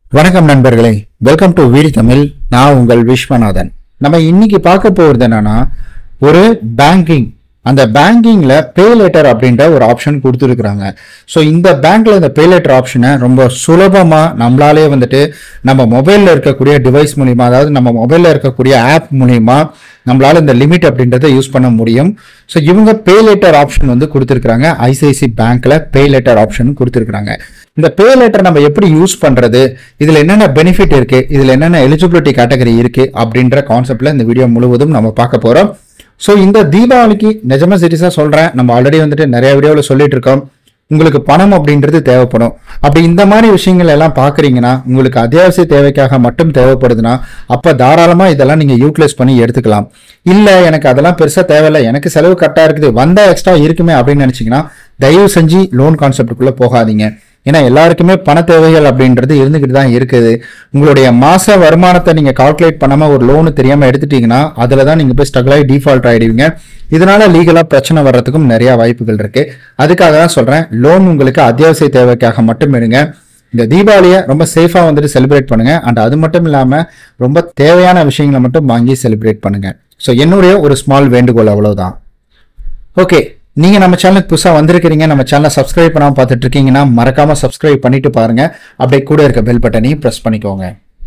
வணக்கம் நண்பர்களே welcome to வீடி Tamil நான் உங்கள் விஸ்வநாதன் நம்ம இன்னைக்கு பார்க்க போகிறது என்னன்னா ஒரு பேங்கிங் அந்த பேங்கிங்ல பே லேட்டர் அப்படின்ற ஒரு ஆப்ஷன் கொடுத்துருக்குறாங்க ஸோ இந்த பேங்க்ல இந்த பே லேட்டர் ஆப்ஷனை ரொம்ப சுலபமா நம்மளாலே வந்துட்டு நம்ம மொபைல்ல இருக்கக்கூடிய டிவைஸ் மூலியமா அதாவது நம்ம மொபைல்ல இருக்கக்கூடிய ஆப் மூலியமா நம்மளால இந்த லிமிட் அப்படின்றத யூஸ் பண்ண முடியும் ஸோ இவங்க பே லேட்டர் ஆப்ஷன் வந்து கொடுத்துருக்காங்க ஐசிஐசி பேங்க்ல பே லேட்டர் ஆப்ஷன் கொடுத்துருக்காங்க இந்த பே லேட்டர் நம்ம எப்படி யூஸ் பண்றது இதுல என்னென்ன பெனிஃபிட் இருக்கு இதுல என்னென்ன எலிஜிபிலிட்டி கேட்டகரி இருக்கு அப்படின்ற கான்செப்ட்ல இந்த வீடியோ முழுவதும் நம்ம பார்க்க போறோம் ஸோ இந்த தீபாவளிக்கு நிஜமா சீரியஸா சொல்றேன் நம்ம ஆல்ரெடி வந்துட்டு நிறைய வீடியோவில் சொல்லிட்டு இருக்கோம் உங்களுக்கு பணம் அப்படின்றது தேவைப்படும் அப்படி இந்த மாதிரி விஷயங்கள் எல்லாம் பார்க்குறீங்கன்னா உங்களுக்கு அத்தியாவசிய தேவைக்காக மட்டும் தேவைப்படுதுன்னா அப்போ தாராளமாக இதெல்லாம் நீங்கள் யூட்டிலைஸ் பண்ணி எடுத்துக்கலாம் இல்லை எனக்கு அதெல்லாம் பெருசாக தேவையில்லை எனக்கு செலவு கரெக்டாக இருக்குது வந்தால் எக்ஸ்ட்ரா இருக்குமே அப்படின்னு நினச்சிங்கன்னா தயவு செஞ்சு லோன் கான்செப்டுக்குள்ளே போகாதீங்க ஏன்னா எல்லாருக்குமே பண தேவைகள் அப்படின்றது இருந்துகிட்டு தான் இருக்குது உங்களுடைய மாச வருமானத்தை நீங்க கால்குலேட் பண்ணாம ஒரு லோனு தெரியாம எடுத்துட்டீங்கன்னா அதுல தான் நீங்க போய் ஸ்ட்ரகிள் ஆகி டிஃபால்ட் ஆயிடுவீங்க இதனால லீகலா பிரச்சனை வர்றதுக்கும் நிறைய வாய்ப்புகள் இருக்கு அதுக்காக தான் சொல்றேன் லோன் உங்களுக்கு அத்தியாவசிய தேவைக்காக மட்டும் எடுங்க இந்த தீபாவளியை ரொம்ப சேஃபா வந்துட்டு செலிப்ரேட் பண்ணுங்க அண்ட் அது மட்டும் இல்லாம ரொம்ப தேவையான விஷயங்களை மட்டும் வாங்கி செலிப்ரேட் பண்ணுங்க ஸோ என்னுடைய ஒரு ஸ்மால் வேண்டுகோள் அவ்வளவுதான் ஓகே நீங்க நம்ம சேனலுக்கு புதுசா வந்திருக்கிறீங்க நம்ம சேனலை சப்ஸ்கிரைப் பண்ணாம பார்த்துட்டு இருக்கீங்கன்னா மறக்காம சப்ஸ்கிரைப் பண்ணிட்டு பாருங்க அப்படியே கூட இருக்க பெல் பட்டனையும் பிரஸ் பண்ணிக்கோங்க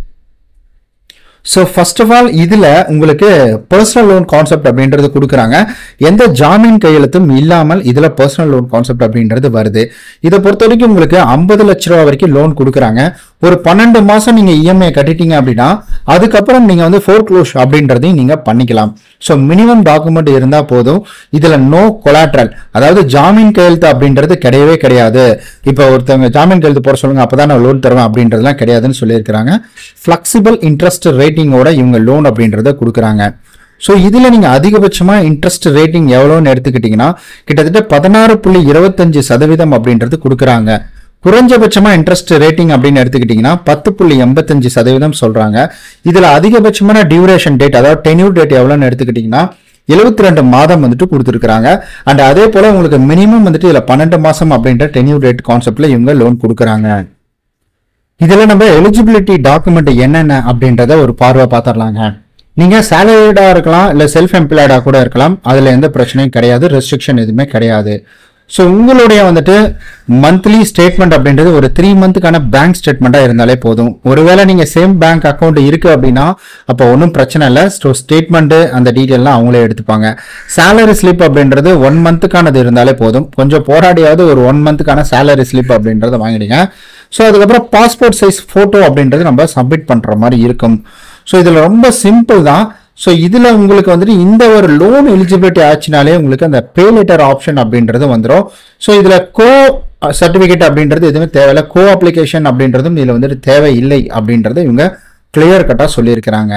ஸோ ஃபர்ஸ்ட் ஆஃப் ஆல் இதில் உங்களுக்கு பர்சனல் லோன் கான்செப்ட் அப்படின்றது கொடுக்குறாங்க எந்த ஜாமீன் கையெழுத்தும் இல்லாமல் இதில் பர்சனல் லோன் கான்செப்ட் அப்படின்றது வருது இதை பொறுத்த வரைக்கும் உங்களுக்கு ஐம்பது லட்ச ரூபா வரைக்கும் லோன் கொடுக்குறாங்க ஒரு பன்னெண்டு மாதம் நீங்கள் இஎம்ஐ கட்டிட்டீங்க அப்படின்னா அதுக்கப்புறம் நீங்கள் வந்து ஃபோர் க்ளோஸ் அப்படின்றதையும் நீங்கள் பண்ணிக்கலாம் ஸோ மினிமம் டாக்குமெண்ட் இருந்தால் போதும் இதில் நோ கொலாட்ரல் அதாவது ஜாமீன் கையெழுத்து அப்படின்றது கிடையவே கிடையாது இப்போ ஒருத்தவங்க ஜாமீன் கையெழுத்து போட சொல்லுங்க அப்போ தான் நான் லோன் தருவேன் அப்படின்றதுலாம் கிடையாதுன்னு சொல்லியிருக்கிறாங்க ஃப்ளெக்சிபிள் இன்ட்ரெஸ்ட் ரேட்டிங்கோட இவங்க லோன் அப்படின்றத கொடுக்குறாங்க ஸோ இதில் நீங்கள் அதிகபட்சமாக இன்ட்ரெஸ்ட் ரேட்டிங் எவ்வளோன்னு எடுத்துக்கிட்டிங்கன்னா கிட்டத்தட்ட பதினாறு புள்ளி இருபத்தஞ்சு சதவீதம் அப்படின்றது கொடுக்குறாங்க குறைஞ்சபட்சமா இன்ட்ரெஸ்ட் ரேட்டிங் அப்படின்னு எடுத்துக்கிட்டிங்கன்னா பத்து புள்ளி எண்பத்தஞ்சு சதவீதம் சொல்றாங்க இதுல அதிகபட்சமான டியூரேஷன் டேட் அதாவது டென்யூர் டேட் எவ்வளோன்னு எடுத்துக்கிட்டிங்கன்னா எழுபத்தி ரெண்டு மாதம் வந்துட்டு கொடுத்துருக்காங்க அண்ட் அதே போல உங்களுக்கு மினிமம் வந்துட்டு இதுல பன்னெண்டு மாசம் அப்படின்ற டென்யூர் டேட் கான்செப்ட்ல இவங்க லோன் கொடுக்குறாங்க இதுல நம்ம எலிஜிபிலிட்டி டாக்குமெண்ட் என்னென்ன அப்படின்றத ஒரு பார்வை பார்த்துடலாங்க நீங்க சேலரிடா இருக்கலாம் இல்ல செல்ஃப் எம்ப்ளாய்டா கூட இருக்கலாம் அதுல எந்த பிரச்சனையும் கிடையாது ரெஸ்ட்ரிக்ஷன் எதுவுமே கிடையாது ஸோ உங்களுடைய வந்துட்டு மந்த்லி ஸ்டேட்மெண்ட் அப்படின்றது ஒரு த்ரீ மந்த்துக்கான பேங்க் ஸ்டேட்மெண்ட்டாக இருந்தாலே போதும் ஒருவேளை நீங்கள் சேம் பேங்க் அக்கௌண்ட் இருக்கு அப்படின்னா அப்போ ஒன்றும் பிரச்சனை இல்லை ஸோ ஸ்டேட்மெண்ட்டு அந்த டீட்டெயிலாம் அவங்களே எடுத்துப்பாங்க சேலரி ஸ்லிப் அப்படின்றது ஒன் மந்த்துக்கானது இருந்தாலே போதும் கொஞ்சம் போராடியாவது ஒரு ஒன் மந்த்துக்கான சேலரி ஸ்லிப் அப்படின்றத வாங்கிடுங்க ஸோ அதுக்கப்புறம் பாஸ்போர்ட் சைஸ் ஃபோட்டோ அப்படின்றது நம்ம சப்மிட் பண்ணுற மாதிரி இருக்கும் ஸோ இதில் ரொம்ப சிம்பிள் தான் ஸோ இதில் உங்களுக்கு வந்துட்டு இந்த ஒரு லோன் எலிஜிபிலிட்டி ஆச்சுனாலே உங்களுக்கு அந்த பே லெட்டர் ஆப்ஷன் அப்படின்றது வந்துடும் ஸோ இதில் கோ சர்டிஃபிகேட் அப்படின்றது எதுவுமே தேவையில்லை கோ அப்ளிகேஷன் அப்படின்றதும் இதில் வந்துட்டு தேவையில்லை அப்படின்றத இவங்க கிளியர் கட்டாக சொல்லியிருக்கிறாங்க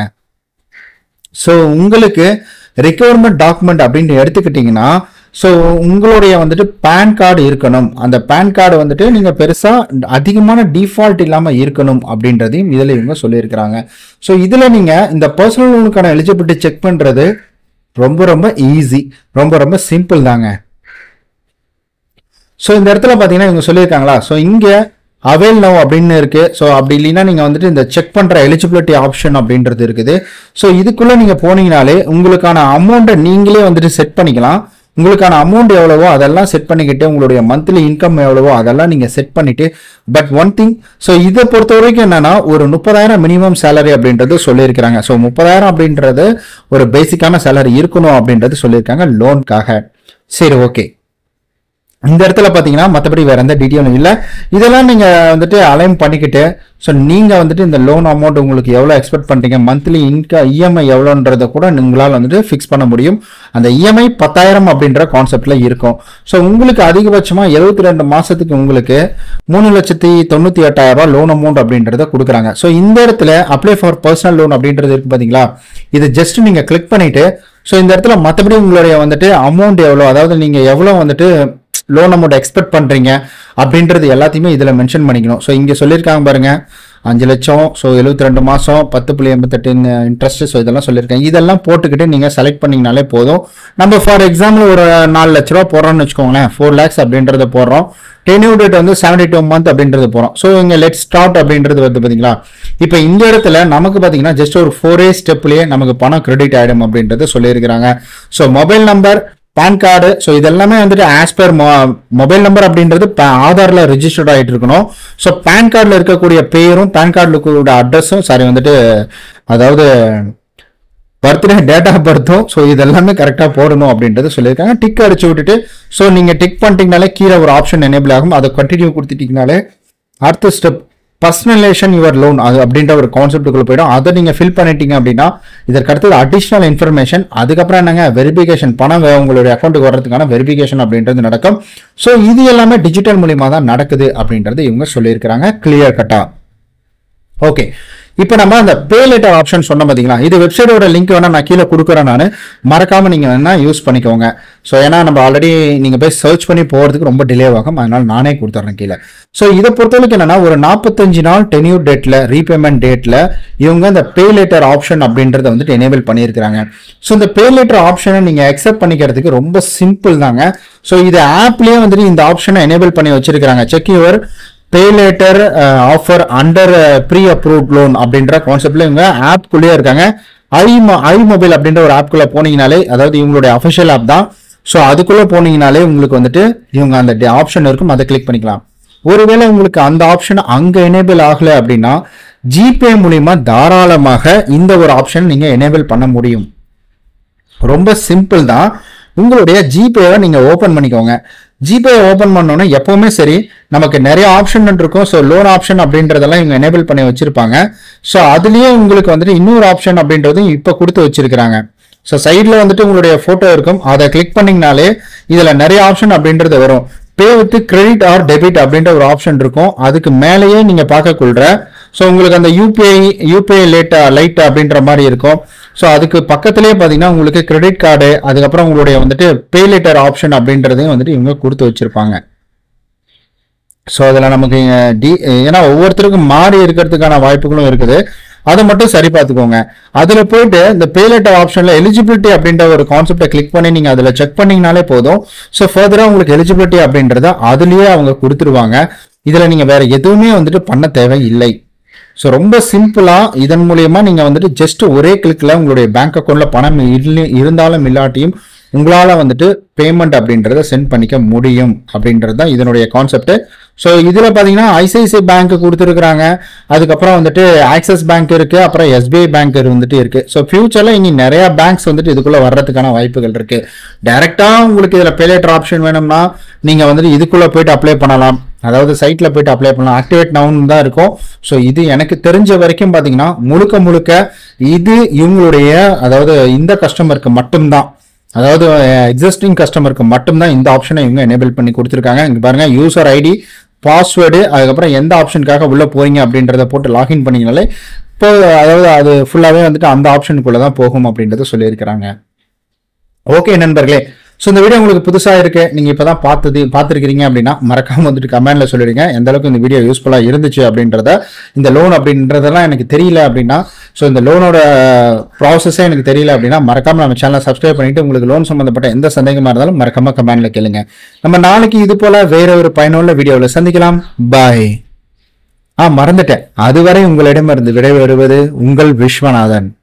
ஸோ உங்களுக்கு ரெக்குவயர்மெண்ட் டாக்குமெண்ட் அப்படின்னு எடுத்துக்கிட்டிங்கன்னா ஸோ உங்களுடைய வந்துட்டு பேன் கார்டு இருக்கணும் அந்த பேன் கார்டு வந்துட்டு நீங்கள் பெருசாக அதிகமான டிஃபால்ட் இல்லாமல் இருக்கணும் அப்படின்றதையும் இதில் இவங்க சொல்லியிருக்கிறாங்க ஸோ இதில் நீங்கள் இந்த பர்சனல் லோனுக்கான எலிஜிபிலிட்டி செக் பண்ணுறது ரொம்ப ரொம்ப ஈஸி ரொம்ப ரொம்ப சிம்பிள் தாங்க ஸோ இந்த இடத்துல பார்த்தீங்கன்னா இவங்க சொல்லியிருக்காங்களா ஸோ இங்கே அவைல் நோ அப்படின்னு இருக்கு ஸோ அப்படி இல்லைன்னா நீங்கள் வந்துட்டு இந்த செக் பண்ணுற எலிஜிபிலிட்டி ஆப்ஷன் அப்படின்றது இருக்குது ஸோ இதுக்குள்ளே நீங்கள் போனீங்கனாலே உங்களுக்கான அமௌண்ட்டை நீங்களே வந்துட்டு செட் பண்ணிக்கலாம் உங்களுக்கான அமௌண்ட் எவ்வளவோ அதெல்லாம் செட் பண்ணிக்கிட்டு உங்களுடைய மந்த்லி இன்கம் எவ்வளவோ அதெல்லாம் நீங்கள் செட் பண்ணிட்டு பட் ஒன் திங் ஸோ இதை பொறுத்த வரைக்கும் என்னன்னா ஒரு முப்பதாயிரம் மினிமம் சேலரி அப்படின்றது சொல்லியிருக்கிறாங்க ஸோ முப்பதாயிரம் அப்படின்றது ஒரு பேசிக்கான சேலரி இருக்கணும் அப்படின்றது சொல்லியிருக்காங்க லோனுக்காக சரி ஓகே இந்த இடத்துல பார்த்தீங்கன்னா மற்றபடி வேற எந்த டீட்டெயிலும் இல்லை இதெல்லாம் நீங்கள் வந்துட்டு அலைன் பண்ணிக்கிட்டு ஸோ நீங்கள் வந்துட்டு இந்த லோன் அமௌண்ட் உங்களுக்கு எவ்வளோ எக்ஸ்பெக்ட் பண்ணுறீங்க மந்த்லி இன்க இஎம்ஐ எவ்வளோன்றத கூட உங்களால் வந்துட்டு ஃபிக்ஸ் பண்ண முடியும் அந்த இஎம்ஐ பத்தாயிரம் அப்படின்ற கான்செப்டில் இருக்கும் ஸோ உங்களுக்கு அதிகபட்சமாக எழுபத்தி ரெண்டு மாதத்துக்கு உங்களுக்கு மூணு லட்சத்தி தொண்ணூற்றி எட்டாயிரம் ரூபாய் லோன் அமௌண்ட் அப்படின்றத கொடுக்குறாங்க ஸோ இந்த இடத்துல அப்ளை ஃபார் பர்சனல் லோன் அப்படின்றது இருக்கு பார்த்தீங்களா இது ஜஸ்ட் நீங்கள் கிளிக் பண்ணிவிட்டு ஸோ இந்த இடத்துல மற்றபடி உங்களுடைய வந்துட்டு அமௌண்ட் எவ்வளோ அதாவது நீங்கள் எவ்வளோ வந்துட்டு லோன் அமௌண்ட் எக்ஸ்பெக்ட் பண்ணுறீங்க அப்படின்றது எல்லாத்தையுமே இதில் மென்ஷன் பண்ணிக்கணும் ஸோ இங்கே சொல்லியிருக்காங்க பாருங்க அஞ்சு லட்சம் ஸோ எழுபத்தி ரெண்டு மாதம் பத்து புள்ளி எண்பத்தெட்டு இன்ட்ரெஸ்ட் ஸோ இதெல்லாம் சொல்லியிருக்கேன் இதெல்லாம் போட்டுக்கிட்டு நீங்கள் செலக்ட் பண்ணிங்கனாலே போதும் நம்ம ஃபார் எக்ஸாம்பிள் ஒரு நாலு லட்ச ரூபா போடுறோம்னு வச்சுக்கோங்களேன் ஃபோர் லேக்ஸ் அப்படின்றத போடுறோம் டென்யூ டேட் வந்து செவன்டி டூ மந்த் அப்படின்றது போகிறோம் ஸோ இங்கே லெட் ஸ்டார்ட் அப்படின்றது வந்து பார்த்தீங்களா இப்போ இந்த இடத்துல நமக்கு பார்த்தீங்கன்னா ஜஸ்ட் ஒரு ஃபோரே ஸ்டெப்லேயே நமக்கு பணம் கிரெடிட் ஆகிடும் அப்படின்றது சொல்லியிருக்கிறாங்க so mobile number PAN card so இதெல்லாமே வந்துட்டு ஆஸ் பர் மொபைல் நம்பர் அப்படின்றது pa- ஆதார்ல ரெஜிஸ்டர்ட் ஆகிட்டு இருக்கணும் ஸோ பேன் கார்டில் இருக்கக்கூடிய பேரும் பேன் கார்டில் இருக்கக்கூடிய அட்ரஸும் சாரி வந்துட்டு அதாவது பர்த்டே டேட் ஆஃப் பர்த்தும் ஸோ இதெல்லாமே கரெக்டாக போடணும் அப்படின்றது சொல்லியிருக்காங்க டிக் அடிச்சு விட்டுட்டு ஸோ நீங்கள் டிக் பண்ணிட்டீங்கனாலே கீழே ஒரு ஆப்ஷன் எனேபிள் ஆகும் அதை கண்டினியூ கொடுத்துட்டீங்கனாலே அடுத்த ஸ்டெப் பர்சனலேஷன் யுவர் லோன் அது அப்படின்ற ஒரு கான்செப்ட்டுக்குள்ள போயிடும் அதை நீங்கள் ஃபில் பண்ணிட்டீங்க அப்படின்னா இதற்கு அடுத்தது அடிஷ்னல் இன்ஃபர்மேஷன் அதுக்கப்புறம் என்னங்க வெரிஃபிகேஷன் பணம் வே- உங்களுடைய அக்கௌண்ட்டுக்கு வர்றதுக்கான வெரிஃபிகேஷன் அப்படின்றது நடக்கும் ஸோ இது எல்லாமே டிஜிட்டல் மூலியமாக தான் நடக்குது அப்படின்றது இவங்க சொல்லியிருக்கிறாங்க கிளியர் கட்டா ஓகே இப்போ நம்ம அந்த பே லெட்டர் ஆப்ஷன் சொன்ன பார்த்தீங்களா இது வெப்சைட்டோட லிங்க் வேணா நான் கீழே கொடுக்குறேன் நான் மறக்காம நீங்க வேணா யூஸ் பண்ணிக்கோங்க ஸோ ஏன்னா நம்ம ஆல்ரெடி நீங்க போய் சர்ச் பண்ணி போறதுக்கு ரொம்ப டிலே ஆகும் அதனால நானே கொடுத்துட்றேன் கீழே ஸோ இதை பொறுத்தவரைக்கும் என்னன்னா ஒரு நாற்பத்தஞ்சு நாள் டென்யூர் டேட்ல ரீபேமெண்ட் டேட்ல இவங்க இந்த பே லெட்டர் ஆப்ஷன் அப்படின்றத வந்துட்டு எனேபிள் பண்ணியிருக்கிறாங்க ஸோ இந்த பே லெட்டர் ஆப்ஷனை நீங்க அக்செப்ட் பண்ணிக்கிறதுக்கு ரொம்ப சிம்பிள் தாங்க ஸோ இது ஆப்லயே வந்துட்டு இந்த ஆப்ஷனை எனேபிள் பண்ணி வச்சிருக்காங்க check your pay later offer under pre approved loan அப்படின்ற கான்செப்ட்ல இவங்க ஆப்குள்ளேயே இருக்காங்க ஐ ஐ மொபைல் அப்படின்ற ஒரு ஆப்குள்ள போனீங்கனாலே அதாவது இவங்களுடைய அஃபிஷியல் ஆப் தான் ஸோ அதுக்குள்ள போனீங்கனாலே உங்களுக்கு வந்துட்டு இவங்க அந்த ஆப்ஷன் இருக்கும் அதை கிளிக் பண்ணிக்கலாம் ஒருவேளை உங்களுக்கு அந்த ஆப்ஷன் அங்க எனேபிள் ஆகல அப்படின்னா ஜிபே மூலியமா தாராளமாக இந்த ஒரு ஆப்ஷன் நீங்க எனேபிள் பண்ண முடியும் ரொம்ப சிம்பிள் தான் உங்களுடைய ஜிபேவை நீங்க ஓபன் பண்ணிக்கோங்க ஜிபே ஓபன் பண்ணோன்னா எப்பவுமே சரி நமக்கு நிறைய ஆப்ஷன் இருக்கும் ஸோ லோன் ஆப்ஷன் அப்படின்றதெல்லாம் இவங்க எனேபிள் பண்ணி வச்சிருப்பாங்க ஸோ அதுலயே உங்களுக்கு வந்துட்டு இன்னொரு ஆப்ஷன் அப்படின்றதும் இப்போ கொடுத்து வச்சிருக்கிறாங்க ஸோ சைடில் வந்துட்டு உங்களுடைய ஃபோட்டோ இருக்கும் அதை கிளிக் பண்ணீங்கனாலே இதில் நிறைய ஆப்ஷன் அப்படின்றது வரும் pay with credit or debit அப்படின்ற ஒரு ஆப்ஷன் இருக்கும் அதுக்கு மேலேயே நீங்கள் பார்க்கக்குள்ள ஸோ உங்களுக்கு அந்த யூபிஐ யூபிஐ லேட்டா லைட் அப்படின்ற மாதிரி இருக்கும் ஸோ அதுக்கு பக்கத்துலேயே பார்த்தீங்கன்னா உங்களுக்கு கிரெடிட் கார்டு அதுக்கப்புறம் உங்களுடைய வந்துட்டு பே லேட்டர் ஆப்ஷன் அப்படின்றதையும் வந்துட்டு இவங்க கொடுத்து வச்சிருப்பாங்க ஸோ அதில் நமக்கு இங்க டி ஏன்னா ஒவ்வொருத்தருக்கும் மாறி இருக்கிறதுக்கான வாய்ப்புகளும் இருக்குது அதை மட்டும் சரி பார்த்துக்கோங்க அதில் போயிட்டு இந்த பே லெட்டர் ஆப்ஷனில் எலிஜிபிலிட்டி அப்படின்ற ஒரு கான்செப்டை கிளிக் பண்ணி நீங்கள் அதில் செக் பண்ணீங்கனாலே போதும் ஸோ ஃபர்தராக உங்களுக்கு எலிஜிபிலிட்டி அப்படின்றத அதுலேயே அவங்க கொடுத்துருவாங்க இதில் நீங்கள் வேற எதுவுமே வந்துட்டு பண்ண தேவை இல்லை ஸோ ரொம்ப சிம்பிளாக இதன் மூலியமா நீங்கள் வந்துட்டு ஜஸ்ட் ஒரே கிளிக்கில் உங்களுடைய பேங்க் அக்கௌண்ட்டில் பணம் இல்லை இருந்தாலும் இல்லாட்டியும் உங்களால் வந்துட்டு பேமெண்ட் அப்படின்றத சென்ட் பண்ணிக்க முடியும் அப்படின்றது தான் இதனுடைய கான்செப்ட் ஸோ இதில் பார்த்தீங்கன்னா ஐசிஐசிஐ பேங்க் கொடுத்துருக்குறாங்க அதுக்கப்புறம் வந்துட்டு ஆக்சிஸ் பேங்க் இருக்கு அப்புறம் எஸ்பிஐ பேங்க் வந்துட்டு இருக்கு ஸோ ஃபியூச்சரில் இனி நிறைய பேங்க்ஸ் வந்துட்டு இதுக்குள்ள வர்றதுக்கான வாய்ப்புகள் இருக்கு டைரக்டா உங்களுக்கு இதில் பேலேட்டர் ஆப்ஷன் வேணும்னா நீங்கள் வந்துட்டு இதுக்குள்ள போயிட்டு அப்ளை பண்ணலாம் அதாவது சைட்ல போயிட்டு அப்ளை பண்ணலாம் ஆக்டிவேட் நவுன் தான் இருக்கும் ஸோ இது எனக்கு தெரிஞ்ச வரைக்கும் பார்த்தீங்கன்னா முழுக்க முழுக்க இது இவங்களுடைய அதாவது இந்த கஸ்டமருக்கு மட்டும்தான் அதாவது எக்ஸிஸ்டிங் கஸ்டமருக்கு மட்டும்தான் இந்த ஆப்ஷனை இவங்க எனேபிள் பண்ணி கொடுத்துருக்காங்க இங்க பாருங்க யூசர் ஐடி பாஸ்வேர்டு அதுக்கப்புறம் எந்த ஆப்ஷனுக்காக உள்ள போறீங்க அப்படின்றத போட்டு லாகின் பண்ணீங்கனாலே இப்போ அதாவது அது ஃபுல்லாகவே வந்துட்டு அந்த ஆப்ஷனுக்குள்ள தான் போகும் அப்படின்றத சொல்லியிருக்கிறாங்க ஓகே நண்பர்களே ஸோ இந்த வீடியோ உங்களுக்கு புதுசாக இருக்கு நீங்கள் இப்போ தான் பார்த்தது பார்த்துருக்கிறீங்க அப்படின்னா மறக்காம வந்துட்டு கமெண்ட்ல சொல்லிடுங்க எந்த அளவுக்கு இந்த வீடியோ யூஸ்ஃபுல்லாக இருந்துச்சு அப்படின்றத இந்த லோன் அப்படின்றதெல்லாம் எனக்கு தெரியல அப்படின்னா ஸோ இந்த லோனோட ப்ராசஸே எனக்கு தெரியல அப்படின்னா மறக்காம நம்ம சேனலை சப்ஸ்கிரைப் பண்ணிட்டு உங்களுக்கு லோன் சம்மந்தப்பட்ட எந்த சந்தேகமாக இருந்தாலும் மறக்காம கமெண்ட்ல கேளுங்க நம்ம நாளைக்கு இது போல வேற ஒரு பயனுள்ள வீடியோவில் சந்திக்கலாம் பாய் ஆ மறந்துட்டேன் அதுவரை உங்களிடமிருந்து விடைபெறுவது உங்கள் விஸ்வநாதன்